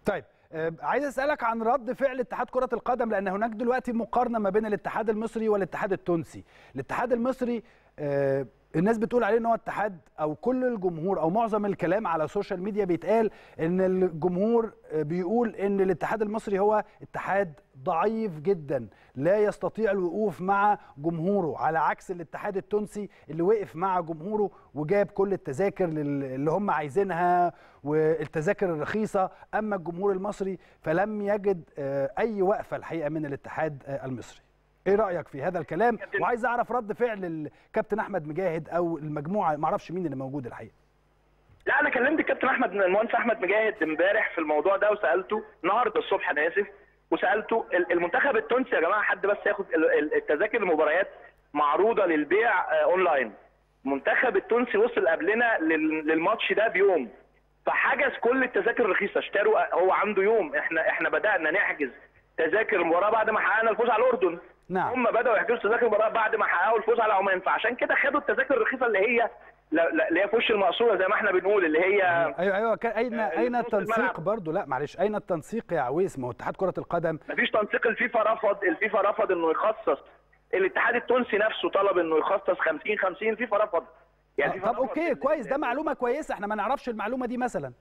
طيب آه، عايز اسالك عن رد فعل اتحاد كره القدم لان هناك دلوقتي مقارنه ما بين الاتحاد المصري والاتحاد التونسي الاتحاد المصري آه، الناس بتقول عليه ان هو اتحاد او كل الجمهور او معظم الكلام على السوشيال ميديا بيتقال ان الجمهور آه، بيقول ان الاتحاد المصري هو اتحاد ضعيف جدا لا يستطيع الوقوف مع جمهوره على عكس الاتحاد التونسي اللي وقف مع جمهوره وجاب كل التذاكر لل- اللي هم عايزينها والتذاكر الرخيصه اما الجمهور المصري فلم يجد آه، اي وقفه الحقيقه من الاتحاد آه، المصري ايه رايك في هذا الكلام وعايز اعرف رد فعل الكابتن احمد مجاهد او المجموعه ما اعرفش مين اللي موجود الحقيقه لا انا كلمت الكابتن احمد المهندس احمد مجاهد امبارح في الموضوع ده وسالته النهارده الصبح انا اسف وسالته ال- المنتخب التونسي يا جماعه حد بس ياخد ال- ال- التذاكر المباريات معروضه للبيع آه، اونلاين المنتخب التونسي وصل قبلنا لل- للماتش ده بيوم فحجز كل التذاكر الرخيصه اشتروا هو عنده يوم احنا احنا بدانا نحجز تذاكر المباراه بعد ما حققنا الفوز على الاردن نعم. هم بداوا يحجزوا تذاكر المباراه بعد ما حققوا الفوز على عمان فعشان كده خدوا التذاكر الرخيصه اللي هي لا- لا- اللي هي في وش المقصوره زي ما احنا بنقول اللي هي ايوه ايوه كان اين آه، اين نص التنسيق الملعب. برضو لا معلش اين التنسيق يا عويس ما هو اتحاد كره القدم مفيش تنسيق الفيفا رفض الفيفا رفض انه يخصص الاتحاد التونسي نفسه طلب انه يخصص 50 50 الفيفا رفض آه، الفيفا طب رفض اوكي ال- كويس ده معلومه كويسه احنا ما نعرفش المعلومه دي مثلا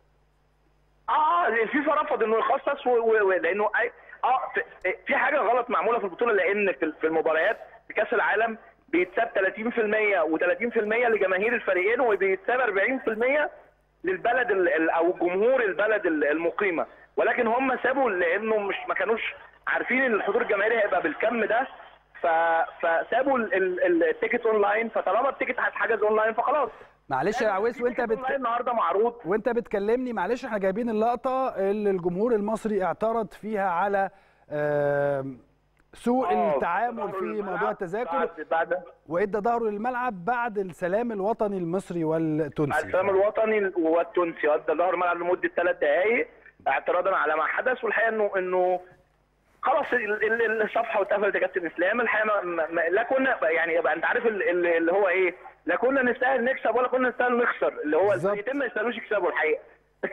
اه الفيفا رفض انه يخصص و... و... و... لانه أي... اه في... في حاجه غلط معموله في البطوله لان في في المباريات في كاس العالم بيتساب 30% و30% لجماهير الفريقين وبيتساب 40% للبلد ال... ال- او جمهور البلد ال- المقيمه ولكن هم سابوا لانه مش ما كانوش عارفين ان الحضور الجماهيري هيبقى بالكم ده ف... فسابوا ال... ال... التيكت اونلاين فطالما التيكت هتحجز اونلاين فخلاص معلش يا عويس وانت التيكت بت... أونلاين النهارده معروض وانت بتكلمني معلش احنا جايبين اللقطه اللي الجمهور المصري اعترض فيها على آم، سوء آه، التعامل ظهروا في للملعب موضوع التذاكر بعد بعد وادى ظهره للملعب بعد السلام الوطني المصري والتونسي السلام الوطني والتونسي ادى ظهر الملعب لمده ثلاث دقائق اعتراضا على ما حدث والحقيقه انه انه خلاص ال- ال- الصفحه واتقفلت يا كابتن اسلام الحقيقه ما ما ما- لا كنا يعني يبقى انت عارف ال- ال- اللي هو ايه لا كنا نستاهل نكسب ولا كنا نستاهل نخسر اللي هو بالظبط. الفريقين ما يستاهلوش يكسبوا الحقيقه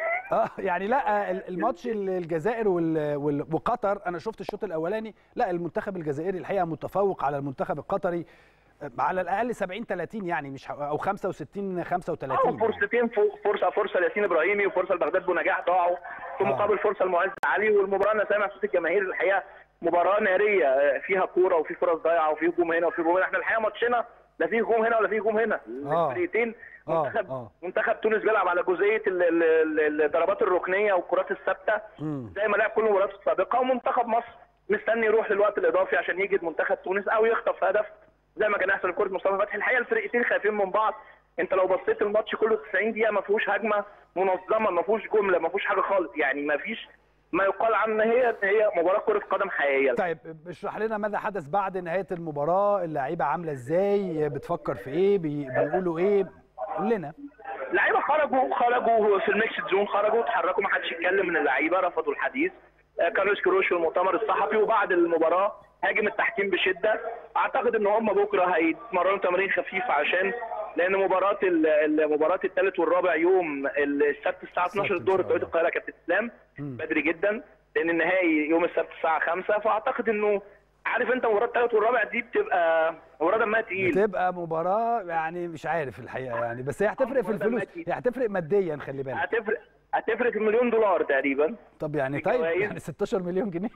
اه يعني لا ال- الماتش ال- الجزائر وال- وال- وقطر انا شفت الشوط الاولاني لا المنتخب الجزائري الحقيقه متفوق على المنتخب القطري آه، على الاقل 70 30 يعني مش ح- او 65 اه 35 فرصتين فوق- فرصه فرصه لياسين ابراهيمي وفرصه لبغداد بونجاح ضاعوا في آه. مقابل فرصه لمعز علي والمباراه انا سامع صوت الجماهير الحقيقه مباراه ناريه آه، فيها كوره وفي فرص ضايعه وفي هجوم هنا وفي هجوم هنا احنا الحقيقه ماتشنا لا في هجوم هنا ولا في هجوم هنا آه. الفريقين آه، منتخب آه. منتخب تونس بيلعب على جزئيه ال- ال- ال- الضربات الركنيه والكرات الثابته مم. زي ما لعب كل المباريات السابقه ومنتخب مصر مستني يروح للوقت الاضافي عشان يجد منتخب تونس او يخطف هدف زي ما كان يحصل لكره مصطفى فتحي الحقيقه الفرقتين خايفين من بعض انت لو بصيت الماتش كله 90 دقيقه ما فيهوش هجمه منظمه ما فيهوش جمله ما فيهوش حاجه خالص يعني ما فيش ما يقال عنها هي هي مباراه كره قدم حقيقيه طيب اشرح لنا ماذا حدث بعد نهايه المباراه اللعيبه عامله ازاي بتفكر في ايه بي- بيقولوا ايه قول لنا اللعيبه خرجوا خرجوا في الميكس زون خرجوا اتحركوا ما حدش يتكلم من اللعيبه رفضوا الحديث آه، كارلوس كروش في المؤتمر الصحفي وبعد المباراه هاجم التحكيم بشده اعتقد ان هم بكره هيتمرنوا تمرين خفيف عشان لان مباراه ال- ال- مباراه الثالث والرابع يوم السبت الساعه 12 السبت الظهر إن شاء بتوقيت القاهره كابتن اسلام مم. بدري جدا لان النهائي يوم السبت الساعه 5 فاعتقد انه عارف انت مباراه الثالث والرابع دي بتبقى مباراه دمها تقيل بتبقى مباراه يعني مش عارف الحقيقه يعني بس هي هتفرق في مباراة الفلوس دمها هي هتفرق ماديا خلي بالك هتفرق هتفرق في مليون دولار تقريبا طب يعني في طيب جوائز. يعني 16 مليون جنيه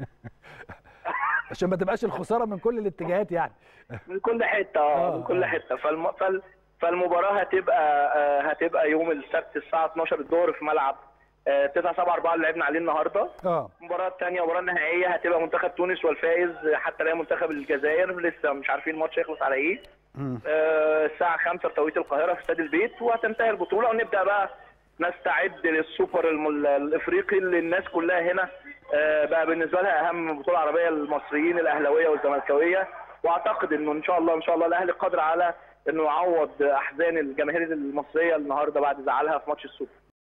عشان ما تبقاش الخساره من كل الاتجاهات يعني من كل حته آه، اه من كل آه. حته فالم... فال... فالمباراه هتبقى آه، هتبقى يوم السبت الساعه 12 الظهر في ملعب 9 7 4 اللي لعبنا عليه النهارده اه المباراه الثانيه المباراه النهائيه هتبقى منتخب تونس والفائز حتى لا منتخب الجزائر لسه مش عارفين الماتش هيخلص على ايه مم. آه، الساعه 5 بتوقيت القاهره في استاد البيت وهتنتهي البطوله ونبدا بقى نستعد للسوبر الم- الافريقي اللي الناس كلها هنا آه، بقى بالنسبه لها اهم بطوله عربيه للمصريين الاهلاويه والزملكاويه واعتقد انه ان شاء الله ان شاء الله الاهلي قادر على انه يعوض احزان الجماهير المصريه النهارده بعد زعلها في ماتش السوبر